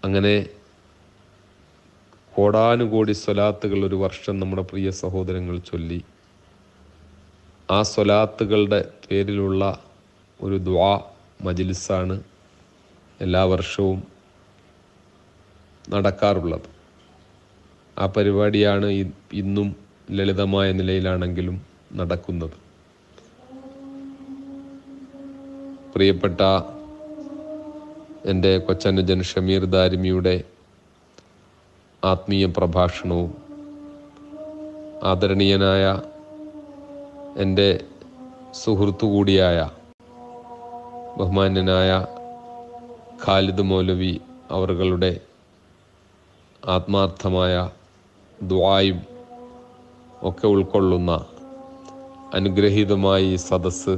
അങ്ങനെ കോടാനുകോടി സ്വലാത്തുകൾ ഒരു വർഷം നമ്മുടെ പ്രിയ സഹോദരങ്ങൾ ചൊല്ലി ആ സ്വലാത്തുകളുടെ പേരിലുള്ള ഒരു ദ്വാ മജിലിസാണ് എല്ലാ വർഷവും നടക്കാറുള്ളത് ആ പരിപാടിയാണ് ഇ- ഇന്നും ലളിതമായ നിലയിലാണെങ്കിലും നടക്കുന്നത് പ്രിയപ്പെട്ട എൻ്റെ കൊച്ചനുജൻ ഷമീർ ദാരിമിയുടെ ആത്മീയ പ്രഭാഷണവും ആദരണീയനായ എൻ്റെ സുഹൃത്തു കൂടിയായ ബഹുമാന്യനായ ഖാലിദ് മൗലവി അവറുകളുടെ ആത്മാർത്ഥമായ ദ്വായും ഒക്കെ ഉൾക്കൊള്ളുന്ന അനുഗ്രഹീതമായ ഈ സദസ്സ്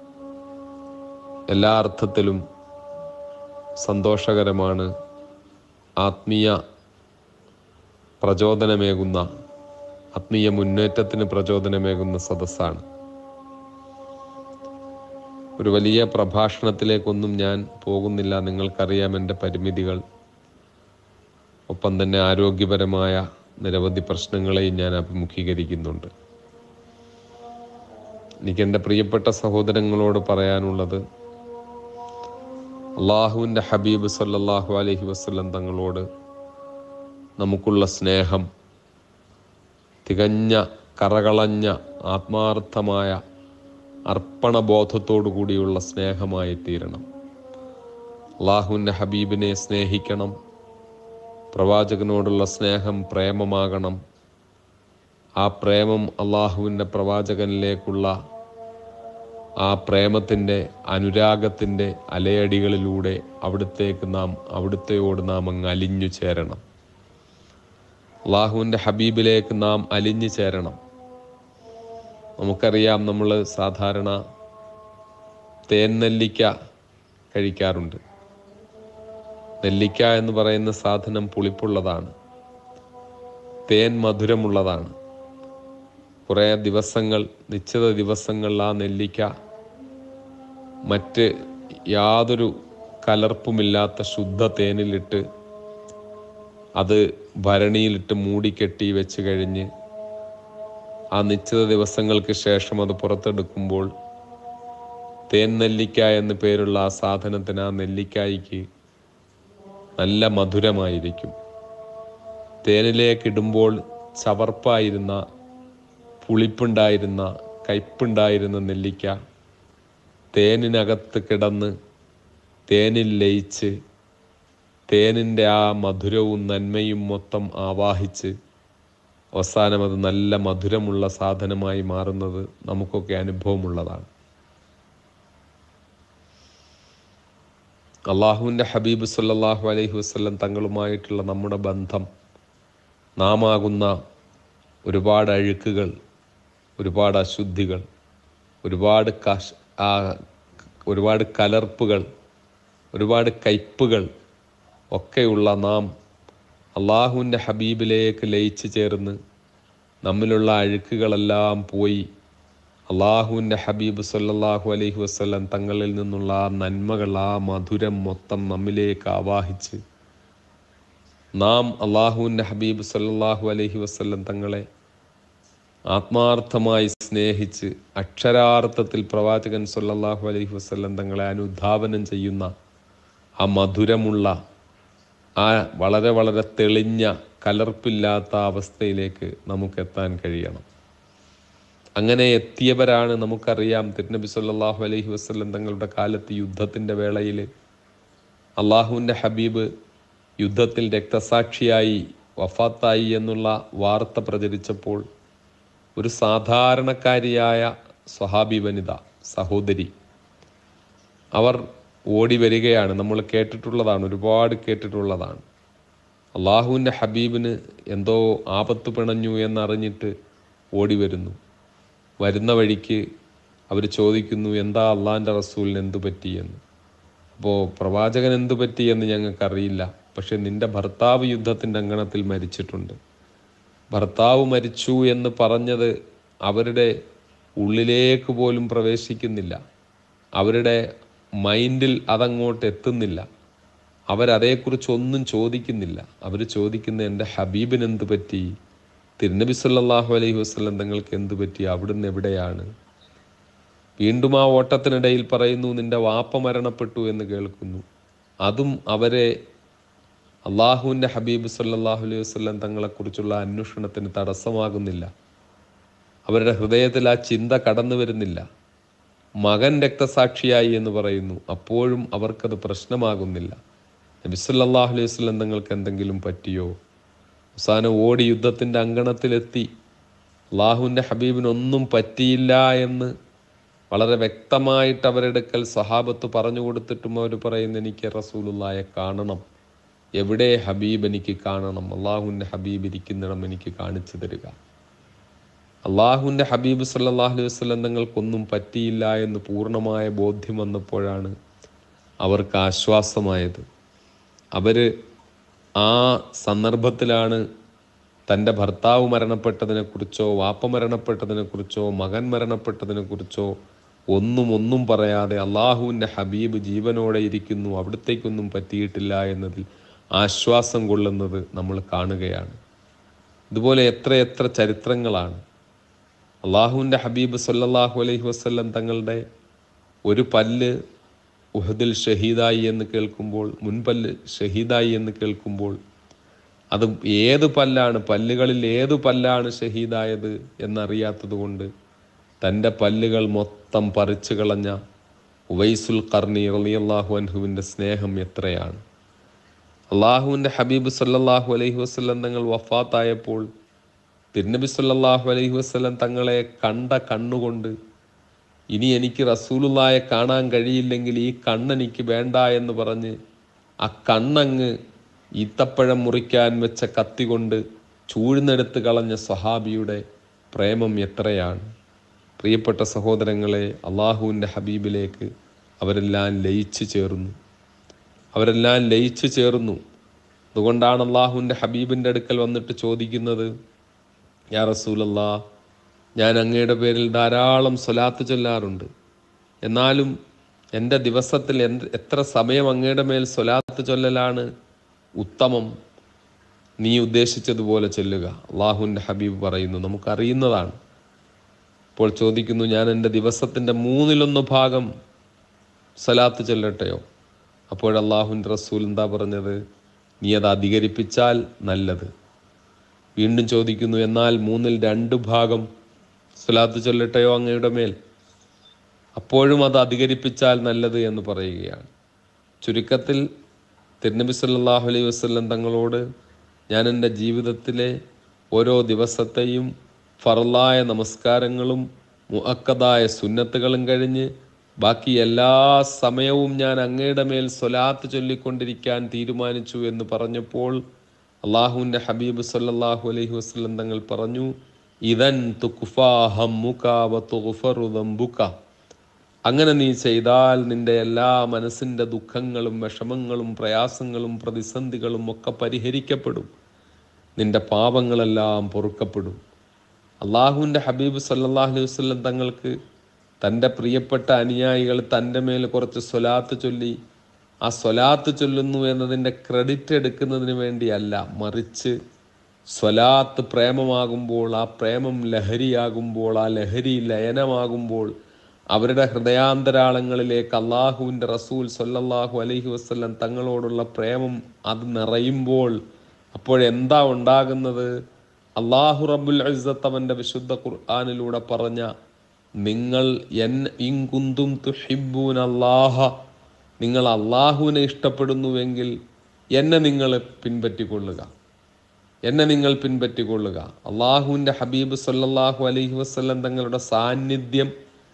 എല്ലാ അർത്ഥത്തിലും സന്തോഷകരമാണ് ആത്മീയ പ്രചോദനമേകുന്ന ആത്മീയ മുന്നേറ്റത്തിന് പ്രചോദനമേകുന്ന സദസ്സാണ് ഒരു വലിയ പ്രഭാഷണത്തിലേക്കൊന്നും ഞാൻ പോകുന്നില്ല നിങ്ങൾക്കറിയാം എൻ്റെ പരിമിതികൾ ഒപ്പം തന്നെ ആരോഗ്യപരമായ നിരവധി പ്രശ്നങ്ങളെയും ഞാൻ അഭിമുഖീകരിക്കുന്നുണ്ട് എനിക്ക് എൻ്റെ പ്രിയപ്പെട്ട സഹോദരങ്ങളോട് പറയാനുള്ളത് അള്ളാഹുവിൻ്റെ ഹബീബ് സല്ലല്ലാഹു അലൈഹി വസല്ലം തങ്ങളോട് നമുക്കുള്ള സ്നേഹം തികഞ്ഞ കറകളഞ്ഞ ആത്മാർത്ഥമായ അർപ്പണബോധത്തോടു കൂടിയുള്ള സ്നേഹമായി തീരണം അള്ളാഹുവിൻ്റെ ഹബീബിനെ സ്നേഹിക്കണം പ്രവാചകനോടുള്ള സ്നേഹം പ്രേമമാകണം ആ പ്രേമം അള്ളാഹുവിൻ്റെ പ്രവാചകനിലേക്കുള്ള ആ പ്രേമത്തിൻ്റെ അനുരാഗത്തിൻ്റെ അലയടികളിലൂടെ അവിടുത്തേക്ക് നാം അവിടുത്തെയോട് നാം അങ്ങ് അലിഞ്ഞു ചേരണം അള്ളാഹുവിൻ്റെ ഹബീബിലേക്ക് നാം അലിഞ്ഞു ചേരണം നമുക്കറിയാം നമ്മൾ സാധാരണ തേൻ നെല്ലിക്ക കഴിക്കാറുണ്ട് നെല്ലിക്ക എന്ന് പറയുന്ന സാധനം പുളിപ്പുള്ളതാണ് തേൻ മധുരമുള്ളതാണ് കുറേ ദിവസങ്ങൾ നിശ്ചിത ദിവസങ്ങളിൽ ആ നെല്ലിക്ക മറ്റ് യാതൊരു കലർപ്പുമില്ലാത്ത ശുദ്ധ തേനിലിട്ട് അത് ഭരണിയിലിട്ട് മൂടിക്കെട്ടി വെച്ച് കഴിഞ്ഞ് ആ നിശ്ചിത ദിവസങ്ങൾക്ക് ശേഷം അത് പുറത്തെടുക്കുമ്പോൾ തേൻ നെല്ലിക്ക എന്ന് പേരുള്ള ആ സാധനത്തിന് ആ നെല്ലിക്കായ്ക്ക് നല്ല മധുരമായിരിക്കും തേനിലേക്ക് ഇടുമ്പോൾ ചവർപ്പായിരുന്ന പുളിപ്പുണ്ടായിരുന്ന കയ്പുണ്ടായിരുന്ന നെല്ലിക്ക തേനിനകത്ത് കിടന്ന് തേനിൽ ലയിച്ച് തേനിൻ്റെ ആ മധുരവും നന്മയും മൊത്തം ആവാഹിച്ച് അവസാനം അത് നല്ല മധുരമുള്ള സാധനമായി മാറുന്നത് നമുക്കൊക്കെ അനുഭവമുള്ളതാണ് അള്ളാഹുവിൻ്റെ ഹബീബ് സല്ലല്ലാഹു അലൈഹി വസല്ലം തങ്ങളുമായിട്ടുള്ള നമ്മുടെ ബന്ധം നാം ആകുന്ന ഒരുപാട് അഴുക്കുകൾ ഒരുപാട് അശുദ്ധികൾ ഒരുപാട് കഷ് ആ ഒരുപാട് കലർപ്പുകൾ ഒരുപാട് കയ്പുകൾ ഒക്കെയുള്ള നാം അള്ളാഹുവിൻ്റെ ഹബീബിലേക്ക് ലയിച്ചു ചേർന്ന് നമ്മിലുള്ള അഴുക്കുകളെല്ലാം പോയി അള്ളാഹുവിൻ്റെ ഹബീബ് സല്ലല്ലാഹു അലൈഹി വസല്ലം തങ്ങളിൽ നിന്നുള്ള ആ നന്മകൾ ആ മധുരം മൊത്തം നമ്മിലേക്ക് ആവാഹിച്ച് നാം അള്ളാഹുവിൻ്റെ ഹബീബ് സല്ലല്ലാഹു അലൈഹി വസല്ലം തങ്ങളെ ആത്മാർത്ഥമായി സ്നേഹിച്ച് അക്ഷരാർത്ഥത്തിൽ പ്രവാചകൻ സല്ലല്ലാഹു അലൈഹി വസല്ലം തങ്ങളെ അനുധാവനം ചെയ്യുന്ന ആ മധുരമുള്ള ആ വളരെ വളരെ തെളിഞ്ഞ കലർപ്പില്ലാത്ത അവസ്ഥയിലേക്ക് നമുക്ക് എത്താൻ കഴിയണം അങ്ങനെ എത്തിയവരാണ് നമുക്കറിയാം തിരുനബി സല്ലല്ലാഹു അലൈഹി വസല്ലം തങ്ങളുടെ കാലത്ത് യുദ്ധത്തിൻ്റെ വേളയിൽ അള്ളാഹുവിൻ്റെ ഹബീബ് യുദ്ധത്തിൽ രക്തസാക്ഷിയായി വഫാത്തായി എന്നുള്ള വാർത്ത പ്രചരിച്ചപ്പോൾ ഒരു സാധാരണക്കാരിയായ സ്വഹാബി വനിത സഹോദരി അവർ ഓടി വരികയാണ് നമ്മൾ കേട്ടിട്ടുള്ളതാണ് ഒരുപാട് കേട്ടിട്ടുള്ളതാണ് അള്ളാഹുവിൻ്റെ ഹബീബിന് എന്തോ ആപത്ത് പിണഞ്ഞു എന്നറിഞ്ഞിട്ട് ഓടി വരുന്നു വരുന്ന വഴിക്ക് അവർ ചോദിക്കുന്നു എന്താ അള്ളാഹിൻ്റെ റസൂലിന് എന്തു പറ്റി എന്ന് അപ്പോൾ പ്രവാചകൻ എന്തു പറ്റി എന്ന് ഞങ്ങൾക്കറിയില്ല പക്ഷെ നിന്റെ ഭർത്താവ് യുദ്ധത്തിൻ്റെ അങ്കണത്തിൽ മരിച്ചിട്ടുണ്ട് ഭർത്താവ് മരിച്ചു എന്ന് പറഞ്ഞത് അവരുടെ ഉള്ളിലേക്ക് പോലും പ്രവേശിക്കുന്നില്ല അവരുടെ മൈൻഡിൽ അതങ്ങോട്ട് എത്തുന്നില്ല അവരതേക്കുറിച്ച് ഒന്നും ചോദിക്കുന്നില്ല അവർ ചോദിക്കുന്ന എൻ്റെ ഹബീബിന് എന്ത് പറ്റി തിരുനബി സല്ലല്ലാഹു അലൈഹി വസല്ലം തങ്ങൾക്ക് എന്ത് പറ്റി അവിടുന്ന് എവിടെയാണ് വീണ്ടും ആ ഓട്ടത്തിനിടയിൽ പറയുന്നു നിന്റെ വാപ്പ മരണപ്പെട്ടു എന്ന് കേൾക്കുന്നു അതും അവരെ അള്ളാഹുവിൻ്റെ ഹബീബ് സല്ലല്ലാഹു അലൈഹി വസല്ലം തങ്ങളെക്കുറിച്ചുള്ള അന്വേഷണത്തിന് തടസ്സമാകുന്നില്ല അവരുടെ ഹൃദയത്തിൽ ആ ചിന്ത കടന്നു വരുന്നില്ല മകൻ രക്തസാക്ഷിയായി എന്ന് പറയുന്നു അപ്പോഴും അവർക്കത് പ്രശ്നമാകുന്നില്ല നബി സല്ലല്ലാഹു അലൈഹി വസല്ലം തങ്ങൾക്ക് എന്തെങ്കിലും പറ്റിയോ അവസാനം ഓടി യുദ്ധത്തിൻ്റെ അങ്കണത്തിലെത്തി അള്ളാഹുവിൻ്റെ ഹബീബിനൊന്നും പറ്റിയില്ല എന്ന് വളരെ വ്യക്തമായിട്ട് അവരെടുക്കൽ സഹാബത്ത് പറഞ്ഞു കൊടുത്തിട്ടും അവർ പറയുന്നു എനിക്ക് റസൂലുള്ളായെ കാണണം എവിടെ ഹബീബ് എനിക്ക് കാണണം അള്ളാഹുവിൻ്റെ ഹബീബ് ഇരിക്കുന്നിടം എനിക്ക് കാണിച്ചു തരിക അള്ളാഹുവിൻ്റെ ഹബീബ് സല്ലല്ലാഹു അലൈഹി വസല്ലം തങ്ങൾക്കൊന്നും പറ്റിയില്ല എന്ന് പൂർണ്ണമായ ബോധ്യം വന്നപ്പോഴാണ് അവർക്ക് ആശ്വാസമായത് അവർ ആ സന്ദർഭത്തിലാണ് തൻ്റെ ഭർത്താവ് മരണപ്പെട്ടതിനെക്കുറിച്ചോ വാപ്പ മരണപ്പെട്ടതിനെക്കുറിച്ചോ മകൻ മരണപ്പെട്ടതിനെക്കുറിച്ചോ ഒന്നും ഒന്നും പറയാതെ അള്ളാഹുവിൻ്റെ ഹബീബ് ജീവനോടെ ഇരിക്കുന്നു അവിടത്തേക്കൊന്നും പറ്റിയിട്ടില്ല എന്നതിൽ ആശ്വാസം കൊള്ളുന്നത് നമ്മൾ കാണുകയാണ് ഇതുപോലെ എത്രയെത്ര ചരിത്രങ്ങളാണ് അള്ളാഹുവിൻ്റെ ഹബീബ് സല്ലല്ലാഹു അലൈഹി വസല്ലം തങ്ങളുടെ ഒരു പല്ല് ഉഹദിൽ ഷഹീദായി എന്ന് കേൾക്കുമ്പോൾ മുൻപല്ല് ഷഹീദായി എന്ന് കേൾക്കുമ്പോൾ അത് ഏത് പല്ലാണ് പല്ലുകളിൽ ഏത് പല്ലാണ് ഷഹീദായത് എന്നറിയാത്തത് കൊണ്ട് തൻ്റെ പല്ലുകൾ മൊത്തം പറിച്ചു കളഞ്ഞ ഉവൈസുൽ കർണി റളിയല്ലാഹു അൻഹുവിൻ്റെ സ്നേഹം എത്രയാണ് അള്ളാഹുവിൻ്റെ ഹബീബ് സല്ലല്ലാഹു അലൈഹി വസല്ലം തങ്ങൾ വഫാത്തായപ്പോൾ തിരുനബി സല്ലല്ലാഹു അലൈഹി വസല്ലം തങ്ങളെ കണ്ട കണ്ണുകൊണ്ട് ഇനി എനിക്ക് റസൂലുള്ളായെ കാണാൻ കഴിയില്ലെങ്കിൽ ഈ കണ്ണെനിക്ക് വേണ്ട എന്ന് പറഞ്ഞ് ആ കണ്ണങ്ങ് ഈത്തപ്പഴം മുറിക്കാൻ വെച്ച കത്തി കൊണ്ട് ചൂഴ്ന്നെടുത്ത് കളഞ്ഞ സ്വഹാബിയുടെ പ്രേമം എത്രയാണ് പ്രിയപ്പെട്ട സഹോദരങ്ങളെ അള്ളാഹുവിൻ്റെ ഹബീബിലേക്ക് അവരെല്ലാം ലയിച്ചു ചേർന്നു അവരെല്ലാം ലയിച്ചു ചേർന്നു അതുകൊണ്ടാണ് അള്ളാഹുവിൻ്റെ ഹബീബിൻ്റെ അടുക്കൽ വന്നിട്ട് ചോദിക്കുന്നത് യാ റസൂലല്ലാ ഞാൻ അങ്ങയുടെ പേരിൽ ധാരാളം സ്വലാത്ത് ചൊല്ലാറുണ്ട് എന്നാലും എൻ്റെ ദിവസത്തിൽ എന്ത് എത്ര സമയം അങ്ങയുടെ മേൽ സ്വലാത്ത് ചൊല്ലലാണ് ഉത്തമം നീ ഉദ്ദേശിച്ചതുപോലെ ചൊല്ലുക അള്ളാഹുവിൻ്റെ ഹബീബ് പറയുന്നു നമുക്കറിയുന്നതാണ് ഇപ്പോൾ ചോദിക്കുന്നു ഞാൻ എൻ്റെ ദിവസത്തിൻ്റെ മൂന്നിലൊന്ന് ഭാഗം സ്വലാത്ത് ചൊല്ലട്ടെയോ അപ്പോൾ അള്ളാഹുവിൻ്റെ റസൂൽ എന്താ പറഞ്ഞത് നീ അത് അധികരിപ്പിച്ചാൽ നല്ലത് വീണ്ടും ചോദിക്കുന്നു എന്നാൽ മൂന്നിൽ രണ്ട് ഭാഗം സ്വലാത്ത് ചൊല്ലട്ടെയോ അങ്ങയുടെ മേൽ അപ്പോഴും അത് അധികരിപ്പിച്ചാൽ നല്ലത് എന്ന് പറയുകയാണ് ചുരുക്കത്തിൽ തിരുനബി സല്ലല്ലാഹു അലൈഹി വസല്ലം തങ്ങളോട് ഞാൻ എൻ്റെ ജീവിതത്തിലെ ഓരോ ദിവസത്തെയും ഫറലായ നമസ്കാരങ്ങളും മുഅക്കദായ സുന്നത്തുകളും കഴിഞ്ഞ് ബാക്കി എല്ലാ സമയവും ഞാൻ അങ്ങയുടെ മേൽ സ്വലാത്ത് ചൊല്ലിക്കൊണ്ടിരിക്കാൻ തീരുമാനിച്ചു എന്ന് പറഞ്ഞപ്പോൾ അള്ളാഹുവിൻ്റെ ഹബീബ് സല്ലല്ലാഹു അലൈഹി വസല്ലം തങ്ങൾ പറഞ്ഞു ഇതൻ തുക്കുഫാ ഹമ്മുക വ തുഗ്ഫറു ദംബുക അങ്ങനെ നീ ചെയ്താൽ നിന്റെ എല്ലാ മനസ്സിൻ്റെ ദുഃഖങ്ങളും വിഷമങ്ങളും പ്രയാസങ്ങളും പ്രതിസന്ധികളും ഒക്കെ പരിഹരിക്കപ്പെടും നിന്റെ പാപങ്ങളെല്ലാം പൊറുക്കപ്പെടും അള്ളാഹുവിൻ്റെ ഹബീബ് സല്ലല്ലാഹു അലൈഹി വസല്ലം തങ്ങൾക്ക് തൻ്റെ പ്രിയപ്പെട്ട അനുയായികൾ തൻ്റെ മേൽ കുറച്ച് സ്വലാത്ത് ചൊല്ലി ആ സ്വലാത്ത് ചൊല്ലുന്നു എന്നതിൻ്റെ ക്രെഡിറ്റ് എടുക്കുന്നതിന് വേണ്ടിയല്ല മറിച്ച് സ്വലാത്ത് പ്രേമമാകുമ്പോൾ ആ പ്രേമം ലഹരിയാകുമ്പോൾ ആ ലഹരി ലയനമാകുമ്പോൾ അവരുടെ ഹൃദയാന്തരാളങ്ങളിലേക്ക് അള്ളാഹുവിൻ്റെ റസൂൽ സല്ലല്ലാഹു അലൈഹി വസല്ലം തങ്ങളോടുള്ള പ്രേമം അത് നിറയുമ്പോൾ അപ്പോഴെന്താ ഉണ്ടാകുന്നത് അള്ളാഹു റബ്ബുൽ ഇസ്സത്ത് അവൻ്റെ വിശുദ്ധ ഖുർആാനിലൂടെ പറഞ്ഞ നിങ്ങൾ എൻ ഇൻകുന്തും തുഹിബൂൻ അല്ലാഹ നിങ്ങൾ അള്ളാഹുവിനെ ഇഷ്ടപ്പെടുന്നുവെങ്കിൽ എന്നെ നിങ്ങൾ പിൻപറ്റിക്കൊള്ളുക എന്നെ നിങ്ങൾ പിൻപറ്റിക്കൊള്ളുക അള്ളാഹുവിൻ്റെ ഹബീബ് സല്ലല്ലാഹു അലൈഹി വസല്ലം തങ്ങളുടെ സാന്നിധ്യം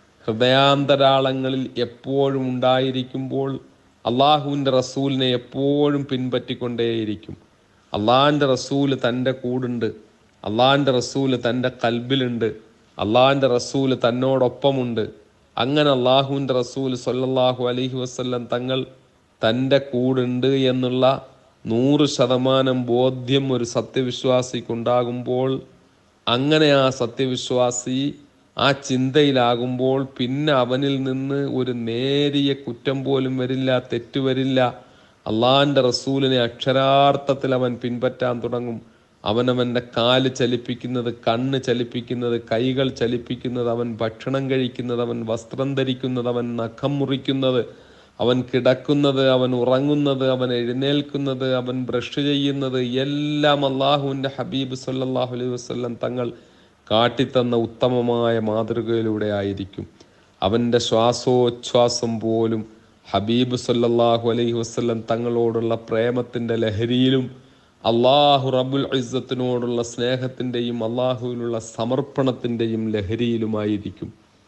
ഹൃദയാന്തരാളങ്ങളിൽ എപ്പോഴും ഉണ്ടായിരിക്കുമ്പോൾ അള്ളാഹുവിൻ്റെ റസൂലിനെ എപ്പോഴും പിൻപറ്റിക്കൊണ്ടേയിരിക്കും അള്ളാഹിൻ്റെ റസൂല് തൻ്റെ കൂടുണ്ട് അള്ളാഹിൻ്റെ റസൂല് തൻ്റെ കൽബിലുണ്ട് അള്ളാഹിൻ്റെ റസൂല് തന്നോടൊപ്പമുണ്ട് അങ്ങനെ അള്ളാഹുവിൻ്റെ റസൂൽ സല്ലല്ലാഹു അലൈഹി വസല്ലം തങ്ങൾ തൻ്റെ കൂടുണ്ട് എന്നുള്ള നൂറ് ശതമാനം ബോധ്യം ഒരു സത്യവിശ്വാസിക്കുണ്ടാകുമ്പോൾ അങ്ങനെ ആ സത്യവിശ്വാസി ആ ചിന്തയിലാകുമ്പോൾ പിന്നെ അവനിൽ നിന്ന് ഒരു നേരിയ കുറ്റം പോലും വരില്ല തെറ്റ് വരില്ല അള്ളാഹിൻ്റെ റസൂലിനെ അക്ഷരാർത്ഥത്തിൽ അവൻ പിൻപറ്റാൻ തുടങ്ങും അവനവൻ്റെ കാല് ചലിപ്പിക്കുന്നത് കണ്ണ് ചലിപ്പിക്കുന്നത് കൈകൾ ചലിപ്പിക്കുന്നത് അവൻ ഭക്ഷണം കഴിക്കുന്നത് അവൻ വസ്ത്രം ധരിക്കുന്നത് അവൻ നഖം മുറിക്കുന്നത് അവൻ കിടക്കുന്നത് അവൻ ഉറങ്ങുന്നത് അവൻ എഴുന്നേൽക്കുന്നത് അവൻ ബ്രഷ് ചെയ്യുന്നത് എല്ലാം അള്ളാഹുവിൻ്റെ ഹബീബ് സല്ലല്ലാഹു അലൈഹി വസല്ലം തങ്ങൾ കാട്ടിത്തന്ന ഉത്തമമായ മാതൃകയിലൂടെ ആയിരിക്കും അവൻ്റെ ശ്വാസോച്ഛ്വാസം പോലും ഹബീബ് സല്ലല്ലാഹു അലൈഹി വസല്ലം തങ്ങളോടുള്ള പ്രേമത്തിൻ്റെ ലഹരിയിലും അള്ളാഹു റബുൽ ഇസ്സത്തിനോടുള്ള സ്നേഹത്തിൻ്റെയും അള്ളാഹുവിനുള്ള സമർപ്പണത്തിൻ്റെയും ലഹരിയിലുമായിരിക്കും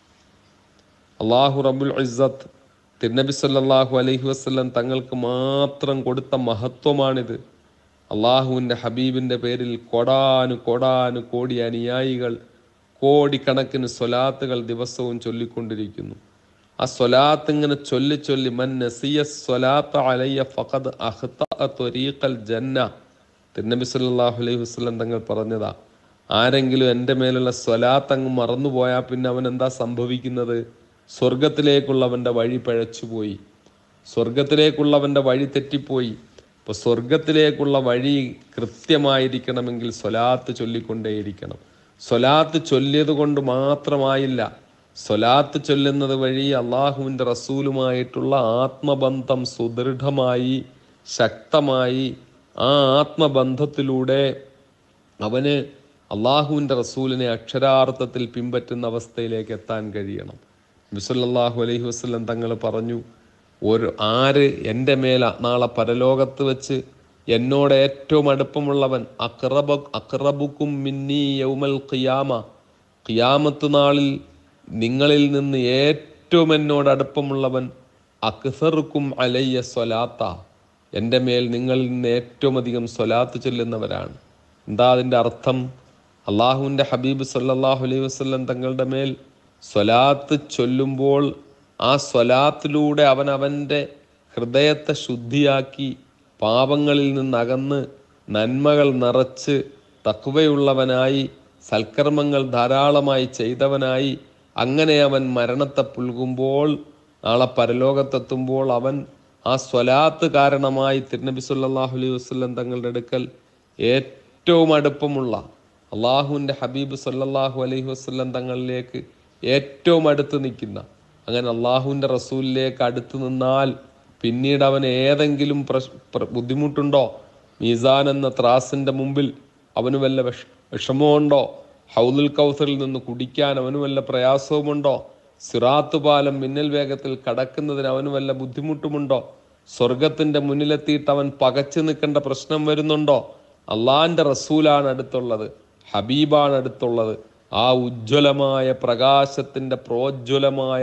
അള്ളാഹു റബുൽ ഇസ്സത്ത് തിരുനബി സല്ലല്ലാഹു അലൈഹി വസല്ലം തങ്ങൾക്ക് മാത്രം കൊടുത്ത മഹത്വമാണിത് അള്ളാഹുവിൻ്റെ ഹബീബിൻ്റെ പേരിൽ കൊടാനു കൊടാനു കോടി അനുയായികൾ കോടിക്കണക്കിന് സ്വലാത്തുകൾ ദിവസവും ചൊല്ലിക്കൊണ്ടിരിക്കുന്നു ആ സ്വലാത്ത് ഇങ്ങനെ ചൊല്ലി ചൊല്ലി മൻ നസിയ സ്വലാത്ത് അലയ്യ ഫഖദ് അഖ്ത ത്വരീഖൽ ജന്ന തിരുനബി സല്ലല്ലാഹു അലൈഹി വസല്ലം തങ്ങൾ പറഞ്ഞതാ ആരെങ്കിലും എൻ്റെ മേലുള്ള സ്വലാത്ത് അങ്ങ് മറന്നുപോയാൽ പിന്നെ അവൻ എന്താ സംഭവിക്കുന്നത് സ്വർഗത്തിലേക്കുള്ളവൻ്റെ വഴി പഴച്ചുപോയി സ്വർഗത്തിലേക്കുള്ളവൻ്റെ വഴി തെറ്റിപ്പോയി അപ്പോൾ സ്വർഗത്തിലേക്കുള്ള വഴി കൃത്യമായിരിക്കണമെങ്കിൽ സ്വലാത്ത് ചൊല്ലിക്കൊണ്ടേയിരിക്കണം സ്വലാത്ത് ചൊല്ലിയത് കൊണ്ട് മാത്രമായില്ല സ്വലാത്ത് ചൊല്ലുന്നത് വഴി അള്ളാഹുവിൻ്റെ റസൂലുമായിട്ടുള്ള ആത്മബന്ധം സുദൃഢമായി ശക്തമായി ആ ആത്മബന്ധത്തിലൂടെ അവന് അള്ളാഹുവിൻ്റെ റസൂലിനെ അക്ഷരാർത്ഥത്തിൽ പിൻപറ്റുന്ന അവസ്ഥയിലേക്ക് എത്താൻ കഴിയണം ബിസല്ലാഹു അലൈഹി വസ്ലം തങ്ങൾ പറഞ്ഞു ഒരു ആര് എൻ്റെ മേൽ നാളെ പരലോകത്ത് വെച്ച് എന്നോട് ഏറ്റവും അടുപ്പമുള്ളവൻ അക്റബ അക്റബുക്കും മിന്നി യൗമൽ ഖിയാമ ഖിയാമത്ത് നാളിൽ നിങ്ങളിൽ നിന്ന് ഏറ്റവും എന്നോട് അടുപ്പമുള്ളവൻ അക്സറുക്കും അലയ്യ സ്വലാത്ത എൻ്റെ മേൽ നിങ്ങളിൽ നിന്ന് ഏറ്റവും അധികം സ്വലാത്ത് ചൊല്ലുന്നവരാണ് എന്താ അതിൻ്റെ അർത്ഥം അള്ളാഹുവിൻ്റെ ഹബീബ് സല്ലല്ലാഹു അലൈഹി വസല്ലം തങ്ങളുടെ മേൽ സ്വലാത്ത് ചൊല്ലുമ്പോൾ ആ സ്വലാത്തിലൂടെ അവൻ അവൻ്റെ ഹൃദയത്തെ ശുദ്ധിയാക്കി പാപങ്ങളിൽ നിന്നകന്ന് നന്മകൾ നിറച്ച് തക്കുവയുള്ളവനായി സൽക്കർമ്മങ്ങൾ ധാരാളമായി ചെയ്തവനായി അങ്ങനെ അവൻ മരണത്തെ പുൽകുമ്പോൾ നാളെ പരലോകത്തെത്തുമ്പോൾ അവൻ ആ സ്വലാത്ത് കാരണമായി തിരുനബി സല്ലല്ലാഹു അലൈഹി വസല്ലം തങ്ങളുടെ അടുക്കൽ ഏറ്റവും അടുപ്പമുള്ള അള്ളാഹുവിൻ്റെ ഹബീബ് സല്ലല്ലാഹു അലൈഹി വസല്ലം തങ്ങളിലേക്ക് ഏറ്റവും അടുത്ത് നിൽക്കുന്ന അങ്ങനെ അള്ളാഹുവിൻ്റെ റസൂലിലേക്ക് അടുത്ത് നിന്നാൽ പിന്നീട് അവന് ഏതെങ്കിലും പ്രശ് പ്ര- ബുദ്ധിമുട്ടുണ്ടോ മീസാൻ എന്ന ത്രാസിൻ്റെ മുമ്പിൽ അവന് വല്ല വിഷ വിഷമമുണ്ടോ ഹൗദുൽ കൗസറിൽ നിന്ന് കുടിക്കാൻ അവന് വല്ല പ്രയാസവുമുണ്ടോ സിറാത്ത് പാലം മിന്നൽ വേഗത്തിൽ കടക്കുന്നതിന് അവന് വല്ല ബുദ്ധിമുട്ടുമുണ്ടോ സ്വർഗത്തിന്റെ മുന്നിലെത്തിയിട്ട് അവൻ പകച്ചു നിൽക്കേണ്ട പ്രശ്നം വരുന്നുണ്ടോ അള്ളാന്റെ റസൂലാണ് അടുത്തുള്ളത് ഹബീബാണ് അടുത്തുള്ളത് ആ ഉജ്ജ്വലമായ പ്രകാശത്തിന്റെ പ്രോജ്വലമായ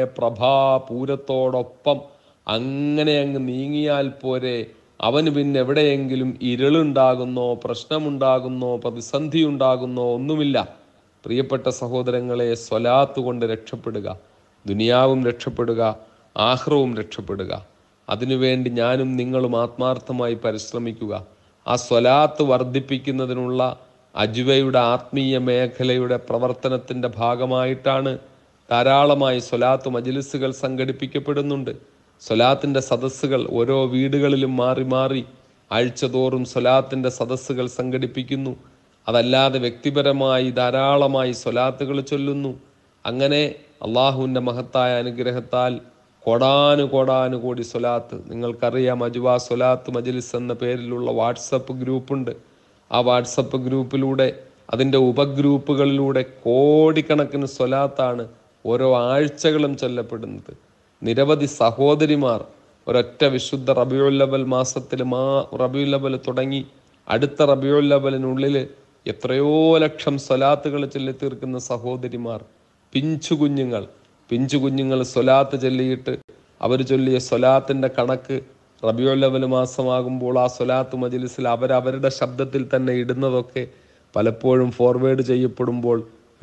പ്രഭാപൂരത്തോടൊപ്പം അങ്ങനെ അങ്ങ് നീങ്ങിയാൽ പോരെ അവന് പിന്നെ എവിടെയെങ്കിലും ഇരുളുണ്ടാകുന്നോ പ്രശ്നമുണ്ടാകുന്നോ പ്രതിസന്ധി ഉണ്ടാകുന്നോ ഒന്നുമില്ല പ്രിയപ്പെട്ട സഹോദരങ്ങളെ സ്വലാത്ത് കൊണ്ട് രക്ഷപ്പെടുക ദുനിയാവും രക്ഷപ്പെടുക ആഹ്റവും രക്ഷപ്പെടുക അതിനുവേണ്ടി ഞാനും നിങ്ങളും ആത്മാർത്ഥമായി പരിശ്രമിക്കുക ആ സ്വലാത്ത് വർദ്ധിപ്പിക്കുന്നതിനുള്ള അജുവയുടെ ആത്മീയ മേഖലയുടെ പ്രവർത്തനത്തിൻ്റെ ഭാഗമായിട്ടാണ് ധാരാളമായി സ്വലാത്ത് മജിലിസുകൾ സംഘടിപ്പിക്കപ്പെടുന്നുണ്ട് സ്വലാത്തിൻ്റെ സദസ്സുകൾ ഓരോ വീടുകളിലും മാറി മാറി ആഴ്ചതോറും സ്വലാത്തിൻ്റെ സദസ്സുകൾ സംഘടിപ്പിക്കുന്നു അതല്ലാതെ വ്യക്തിപരമായി ധാരാളമായി സ്വലാത്തുകൾ ചൊല്ലുന്നു അങ്ങനെ അള്ളാഹുവിൻ്റെ മഹത്തായ അനുഗ്രഹത്താൽ കോടാനു കോടാനു കോടി സ്വലാത്ത് നിങ്ങൾക്കറിയാം അജുവ സ്വലാത്ത് മജ്ലിസ് എന്ന പേരിലുള്ള വാട്സപ്പ് ഗ്രൂപ്പുണ്ട് ആ വാട്സപ്പ് ഗ്രൂപ്പിലൂടെ അതിൻ്റെ ഉപഗ്രൂപ്പുകളിലൂടെ കോടിക്കണക്കിന് സ്വലാത്താണ് ഓരോ ആഴ്ചകളും ചൊല്ലപ്പെടുന്നത് നിരവധി സഹോദരിമാർ ഒരൊറ്റ വിശുദ്ധ റബിയുല്ലബൽ മാസത്തിൽ മാ റബിയുല്ലബൽ തുടങ്ങി അടുത്ത റബിയുല്ലബലിനുള്ളിൽ എത്രയോ ലക്ഷം സ്വലാത്തുകൾ ചൊല്ലി തീർക്കുന്ന സഹോദരിമാർ പിഞ്ചു കുഞ്ഞുങ്ങൾ പിഞ്ചു കുഞ്ഞുങ്ങൾ സ്വലാത്ത് ചൊല്ലിയിട്ട് അവർ ചൊല്ലിയ സ്വലാത്തിൻ്റെ കണക്ക് റബിയുല്ലവൽ മാസമാകുമ്പോൾ ആ സ്വലാത്ത് മജ്ലിസിൽ അവരവരുടെ ശബ്ദത്തിൽ തന്നെ ഇടുന്നതൊക്കെ പലപ്പോഴും ഫോർവേഡ് ചെയ്യപ്പെടുമ്പോൾ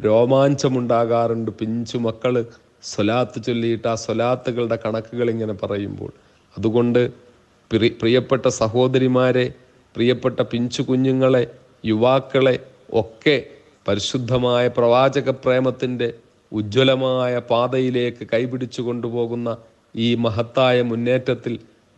രോമാഞ്ചമുണ്ടാകാറുണ്ട് പിഞ്ചു മക്കള് സ്വലാത്ത് ചൊല്ലിയിട്ട് ആ സ്വലാത്തുകളുടെ കണക്കുകൾ ഇങ്ങനെ പറയുമ്പോൾ അതുകൊണ്ട് പ്രി- പ്രിയപ്പെട്ട സഹോദരിമാരെ പ്രിയപ്പെട്ട പിഞ്ചു കുഞ്ഞുങ്ങളെ യുവാക്കളെ ഒക്കെ പരിശുദ്ധമായ പ്രവാചക പ്രേമത്തിൻ്റെ ഉജ്ജ്വലമായ പാതയിലേക്ക് കൈപിടിച്ചു കൊണ്ടുപോകുന്ന ഈ മഹത്തായ മുന്നേറ്റത്തിൽ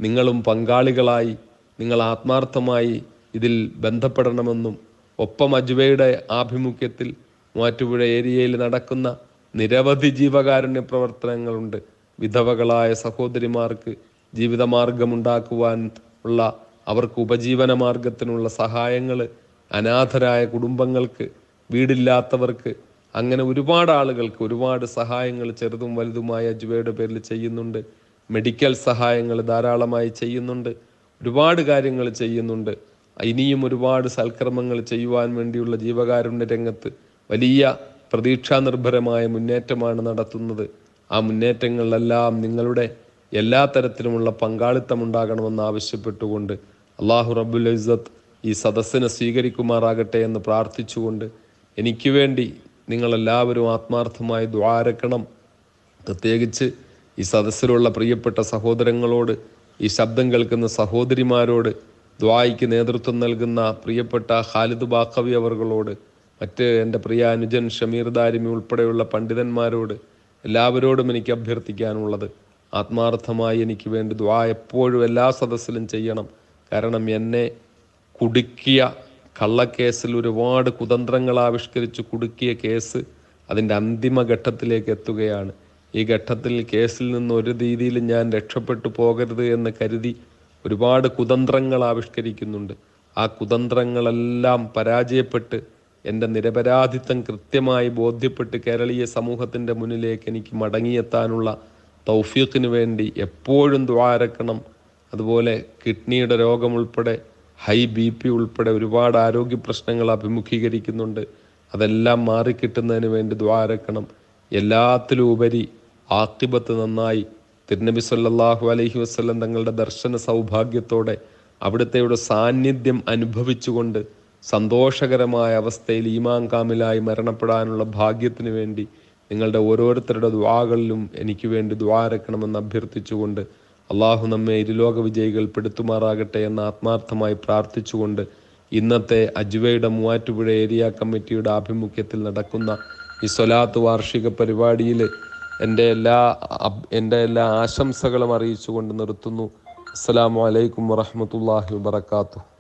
നിങ്ങളും പങ്കാളികളായി നിങ്ങൾ ആത്മാർത്ഥമായി ഇതിൽ ബന്ധപ്പെടണമെന്നും ഒപ്പം അജ്വയുടെ ആഭിമുഖ്യത്തിൽ മൂവാറ്റുപുഴ ഏരിയയിൽ നടക്കുന്ന നിരവധി ജീവകാരുണ്യ പ്രവർത്തനങ്ങളുണ്ട് വിധവകളായ സഹോദരിമാർക്ക് ജീവിതമാർഗമുണ്ടാക്കുവാൻ ഉള്ള അവർക്ക് ഉപജീവന മാർഗത്തിനുള്ള സഹായങ്ങൾ അനാഥരായ കുടുംബങ്ങൾക്ക് വീടില്ലാത്തവർക്ക് അങ്ങനെ ഒരുപാട് ആളുകൾക്ക് ഒരുപാട് സഹായങ്ങൾ ചെറുതും വലുതുമായ അജ്വയുടെ പേരിൽ ചെയ്യുന്നുണ്ട് മെഡിക്കൽ സഹായങ്ങൾ ധാരാളമായി ചെയ്യുന്നുണ്ട് ഒരുപാട് കാര്യങ്ങൾ ചെയ്യുന്നുണ്ട് ഇനിയും ഒരുപാട് സൽക്കർമ്മങ്ങൾ ചെയ്യുവാൻ വേണ്ടിയുള്ള ജീവകാരുണ്യ രംഗത്ത് വലിയ പ്രതീക്ഷാനിർഭരമായ മുന്നേറ്റമാണ് നടത്തുന്നത് ആ മുന്നേറ്റങ്ങളിലെല്ലാം നിങ്ങളുടെ എല്ലാ തരത്തിലുമുള്ള പങ്കാളിത്തം ഉണ്ടാകണമെന്ന് ആവശ്യപ്പെട്ടുകൊണ്ട് അള്ളാഹു റബ്ബുൽ ഇസ്സത്ത് ഈ സദസ്സിനെ സ്വീകരിക്കുമാറാകട്ടെ എന്ന് പ്രാർത്ഥിച്ചുകൊണ്ട് എനിക്ക് വേണ്ടി നിങ്ങളെല്ലാവരും ആത്മാർത്ഥമായി ദ്വാരക്കണം പ്രത്യേകിച്ച് ഈ സദസ്സിലുള്ള പ്രിയപ്പെട്ട സഹോദരങ്ങളോട് ഈ ശബ്ദം കേൾക്കുന്ന സഹോദരിമാരോട് ദ്വായിക്ക് നേതൃത്വം നൽകുന്ന പ്രിയപ്പെട്ട ഖാലിദ് ബാഖവി അവർകളോട് മറ്റ് എൻ്റെ പ്രിയ അനുജൻ ഷമീർ ദാരിമി ഉൾപ്പെടെയുള്ള പണ്ഡിതന്മാരോട് എല്ലാവരോടും എനിക്ക് അഭ്യർത്ഥിക്കാനുള്ളത് ആത്മാർത്ഥമായി എനിക്ക് വേണ്ടി ദ്വാ എപ്പോഴും എല്ലാ സദസ്സിലും ചെയ്യണം കാരണം എന്നെ കുടുക്കിയ കള്ളക്കേസിൽ ഒരുപാട് കുതന്ത്രങ്ങൾ ആവിഷ്കരിച്ച് കുടുക്കിയ കേസ് അതിൻ്റെ അന്തിമ ഘട്ടത്തിലേക്ക് എത്തുകയാണ് ഈ ഘട്ടത്തിൽ കേസിൽ നിന്ന് ഒരു രീതിയിലും ഞാൻ രക്ഷപ്പെട്ടു പോകരുത് എന്ന് കരുതി ഒരുപാട് കുതന്ത്രങ്ങൾ ആവിഷ്കരിക്കുന്നുണ്ട് ആ കുതന്ത്രങ്ങളെല്ലാം പരാജയപ്പെട്ട് എൻ്റെ നിരപരാധിത്വം കൃത്യമായി ബോധ്യപ്പെട്ട് കേരളീയ സമൂഹത്തിൻ്റെ മുന്നിലേക്ക് എനിക്ക് മടങ്ങിയെത്താനുള്ള തൗഫീഖിന് വേണ്ടി എപ്പോഴും ദ്വാരക്കണം അതുപോലെ കിഡ്നിയുടെ രോഗം ഉൾപ്പെടെ ഹൈ ബി പി ഉൾപ്പെടെ ഒരുപാട് ആരോഗ്യ പ്രശ്നങ്ങൾ അഭിമുഖീകരിക്കുന്നുണ്ട് അതെല്ലാം മാറിക്കിട്ടുന്നതിന് വേണ്ടി ദ്വാരക്കണം എല്ലാത്തിലും ഉപരി ആക്കിബത്ത് നന്നായി തിരുനബി സല്ലല്ലാഹു അലൈഹി വസല്ലം തങ്ങളുടെ ദർശന സൗഭാഗ്യത്തോടെ അവിടുത്തെയുടെ സാന്നിധ്യം അനുഭവിച്ചുകൊണ്ട് സന്തോഷകരമായ അവസ്ഥയിൽ ഈമാൻ കാമിലായി മരണപ്പെടാനുള്ള ഭാഗ്യത്തിന് വേണ്ടി നിങ്ങളുടെ ഓരോരുത്തരുടെ ദ്വാകളിലും എനിക്ക് വേണ്ടി ദ്വാരക്കണമെന്ന് അഭ്യർത്ഥിച്ചുകൊണ്ട് അള്ളാഹു നമ്മെ ഇരുലോക വിജയികൾ പെടുത്തുമാറാകട്ടെ എന്ന് ആത്മാർത്ഥമായി പ്രാർത്ഥിച്ചുകൊണ്ട് ഇന്നത്തെ അജ്വയുടെ മൂവാറ്റുപുഴ ഏരിയ കമ്മിറ്റിയുടെ ആഭിമുഖ്യത്തിൽ നടക്കുന്ന ഈ സ്വലാത്ത് വാർഷിക പരിപാടിയിൽ എൻ്റെ എല്ലാ അബ്- എൻ്റെ എല്ലാ ആശംസകളും അറിയിച്ചുകൊണ്ട് നിർത്തുന്നു അസ്സലാമു അലൈക്കും വറഹ്മത്തുള്ളാഹി വബറകാതുഹു